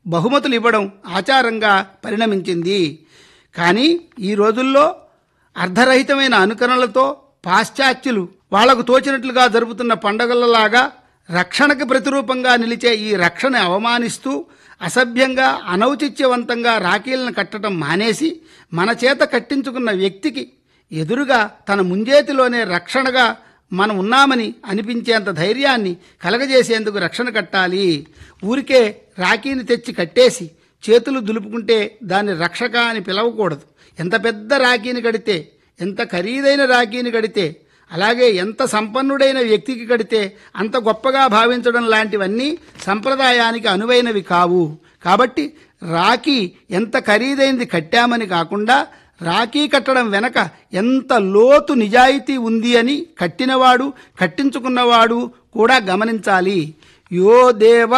బహుమతులు ఇవ్వడం ఆచారంగా పరిణమించింది కానీ ఈ రోజుల్లో అర్ధరహితమైన అనుకరణలతో పాశ్చాత్యులు వాళ్లకు తోచినట్లుగా జరుపుతున్న పండగలలాగా రక్షణకు ప్రతిరూపంగా నిలిచే ఈ రక్షణ అవమానిస్తూ అసభ్యంగా అనౌచిత్యవంతంగా రాఖీలను కట్టడం మానేసి మన చేత కట్టించుకున్న వ్యక్తికి ఎదురుగా తన ముంజేతిలోనే రక్షణగా మనం ఉన్నామని అనిపించేంత ధైర్యాన్ని కలగజేసేందుకు రక్షణ కట్టాలి ఊరికే రాఖీని తెచ్చి కట్టేసి చేతులు దులుపుకుంటే దాన్ని రక్షక అని పిలవకూడదు ఎంత పెద్ద రాఖీని కడితే ఎంత ఖరీదైన రాఖీని కడితే అలాగే ఎంత సంపన్నుడైన వ్యక్తికి కడితే అంత గొప్పగా భావించడం లాంటివన్నీ సంప్రదాయానికి అనువైనవి కావు కాబట్టి రాఖీ ఎంత ఖరీదైనది కట్టామని కాకుండా రాఖీ కట్టడం వెనక ఎంత లోతు నిజాయితీ ఉంది అని కట్టినవాడు కట్టించుకున్నవాడు కూడా గమనించాలి యో దేవ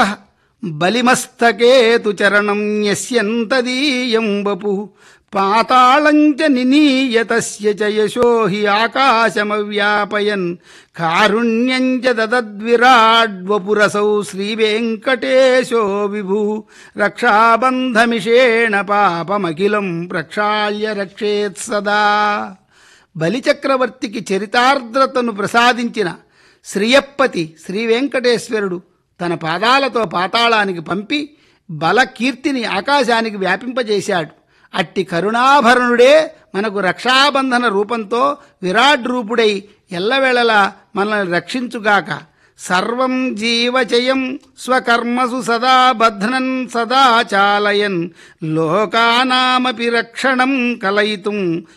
బలిమస్తకేతు చరణం యస్యంతదీయం వపు పాతాళంచ నినీయతస్య చ యశో హి ఆకాశమవ్యాపయన్ కారుణ్యంచ దదద్విరాడ్వపురసౌ శ్రీవేంకటేశో విభు రక్షాబంధమిషేణ పాపమఖిలం ప్రక్షాళ్య రక్షేత్ సదా బలిచక్రవర్తికి చరితార్ద్రతను ప్రసాదించిన శ్రీయప్పతి శ్రీ వెంకటేశ్వరుడు తన పాదాలతో పాతాళానికి పంపి బలకీర్తిని ఆకాశానికి వ్యాపింపజేశాడు అట్టి కరుణాభరణుడే మనకు రక్షాబంధన రూపంతో విరాట్ రూపుడై ఎల్లవేళలా మనల్ని రక్షించుగాక సర్వం జీవచయం స్వకర్మసు సదా బధ్నన్ సదా చాలయన్ లోకానామపి రక్షణం కలయితుం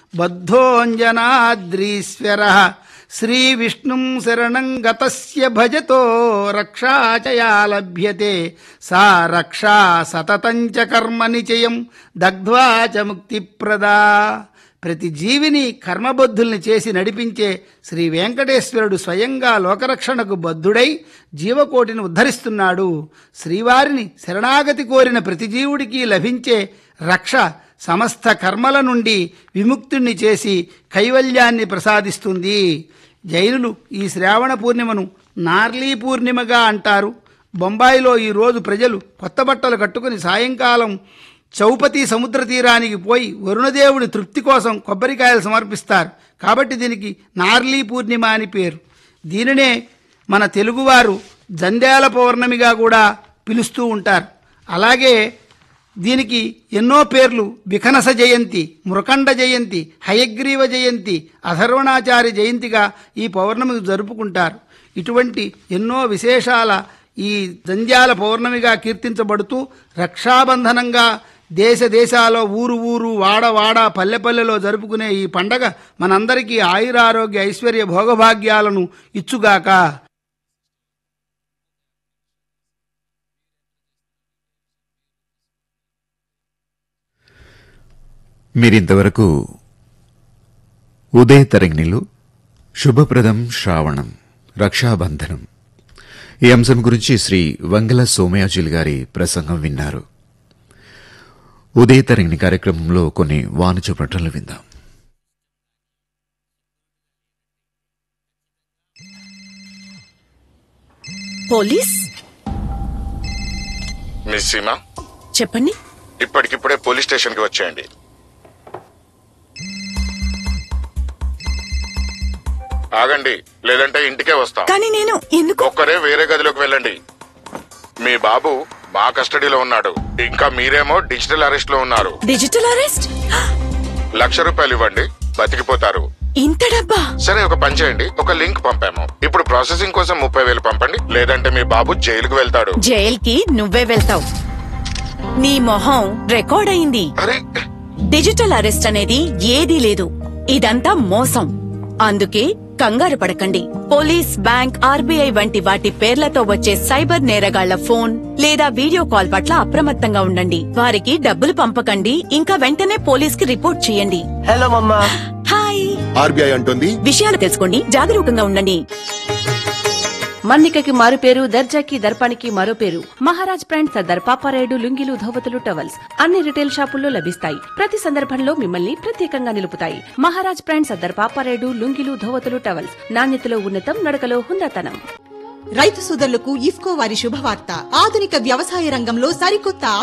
బద్ధోంజనాద్రీశ్వర శ్రీ విష్ణుం శరణం గతస్య భజతో రక్షా చయా లభ్యతే సా రక్షా సతతం చ కర్మ నిచయం దగ్ధ్వా చ ముక్తిప్రదా ప్రతి జీవిని కర్మబద్ధుల్ని చేసి నడిపించే శ్రీ వెంకటేశ్వరుడు స్వయంగా లోకరక్షణకు బద్ధుడై జీవకోటిని ఉద్ధరిస్తున్నాడు శ్రీవారిని శరణాగతి కోరిన ప్రతి జీవుడికి లభించే రక్ష సమస్త కర్మల నుండి విముక్తుణ్ణి చేసి కైవల్యాన్ని ప్రసాదిస్తుంది జైనులు ఈ శ్రావణ పూర్ణిమను నార్లీ పూర్ణిమగా అంటారు బొంబాయిలో ఈ రోజు ప్రజలు కొత్త బట్టలు కట్టుకుని సాయంకాలం చౌపతి సముద్ర తీరానికి పోయి వరుణదేవుడి తృప్తి కోసం కొబ్బరికాయలు సమర్పిస్తారు కాబట్టి దీనికి నార్లీ పూర్ణిమ అని పేరు దీనినే మన తెలుగువారు జంధ్యాల పౌర్ణమిగా కూడా పిలుస్తూ ఉంటారు అలాగే దీనికి ఎన్నో పేర్లు వికనస జయంతి మృకండ జయంతి హయగ్రీవ జయంతి అధర్వణాచార్య జయంతిగా ఈ పౌర్ణమికి జరుపుకుంటారు ఇటువంటి ఎన్నో విశేషాల ఈ జంధ్యాల పౌర్ణమిగా కీర్తించబడుతూ రక్షాబంధనంగా దేశ దేశాల్లో ఊరు ఊరు వాడ వాడ పల్లె పల్లెలో జరుపుకునే ఈ పండగ మనందరికీ ఆయురారోగ్య ఐశ్వర్య భోగభాగ్యాలను ఇచ్చుగాక మీరింతవరకు ఉదయ తరంగిణిలో శుభప్రదం శ్రావణం రక్షాబంధనం ఈ అంశం గురించి శ్రీ వంగల సోమయాజుల్ గారి ప్రసంగం విన్నారు ఉదయ తరంగిణి కార్యక్రమంలో కొన్ని వాణిజ్య ప్రకటనలు విందాం పోలీస్ మిస్ సీమా చెప్పండి ఇప్పటికిప్పుడే పోలీస్ స్టేషన్ కి వచ్చేయండి ఆగండి లేదంటే ఇంటికే వస్తాం కానీ నేను ఎందుకు ఒక్కరే వేరే గదిలోకి వెళ్ళండి మీ బాబు మా కస్టడీలో ఉన్నాడు ఇంకా మీరేమో డిజిటల్ అరెస్ట్ లో ఉన్నారు డిజిటల్ అరెస్ట్ లక్ష రూపాయలు ఇవ్వండి బతికిపోతారు ఇంత డబ్బా సరే ఒక పని చేయండి ఒక లింక్ పంపాము ఇప్పుడు ప్రాసెసింగ్ కోసం ముప్పై వేలు పంపండి లేదంటే మీ బాబు జైలుకు వెళ్తాడు జైల్కి నువ్వే వెళ్తావు నీ మొహం రికార్డ్ అయింది అరే డిజిటల్ అరెస్ట్ అనేది ఏదీ లేదు ఇదంతా మోసం అందుకే కంగారు పడకండి పోలీస్ బ్యాంక్ ఆర్బీఐ వంటి వాటి పేర్లతో వచ్చే సైబర్ నేరగాళ్ల ఫోన్ లేదా వీడియో కాల్ పట్ల అప్రమత్తంగా ఉండండి వారికి డబ్బులు పంపకండి ఇంకా వెంటనే పోలీస్ కి రిపోర్ట్ చేయండి హలో మమ్మా హాయ్ ఆర్బీఐ అంటుంది విషయాలు తెలుసుకోండి జాగరూకంగా ఉండండి మన్నికకి మారు పేరు దర్జాకి దర్పానికి మరో పేరు మహారాజ్ బ్రాండ్ సర్దార్ పాపారాయుడు లుంగిలు ధోవతులు టవల్స్ అన్ని రిటైల్ షాపుల్లో లభిస్తాయి ప్రతి సందర్భంలో మిమ్మల్ని ప్రత్యేకంగా నిలుపుతాయి మహారాజ్ బ్రాండ్ సర్దార్ పాపారాయుడు లుంగిలు ధోవతులు టవల్స్ నాణ్యతలో ఉన్నతం నడకలో హుందాతనం రైతు సోదరులకు ఇఫ్కో వారి శుభవార్త ఆధునిక వ్యవసాయ రంగంలో సరికొత్త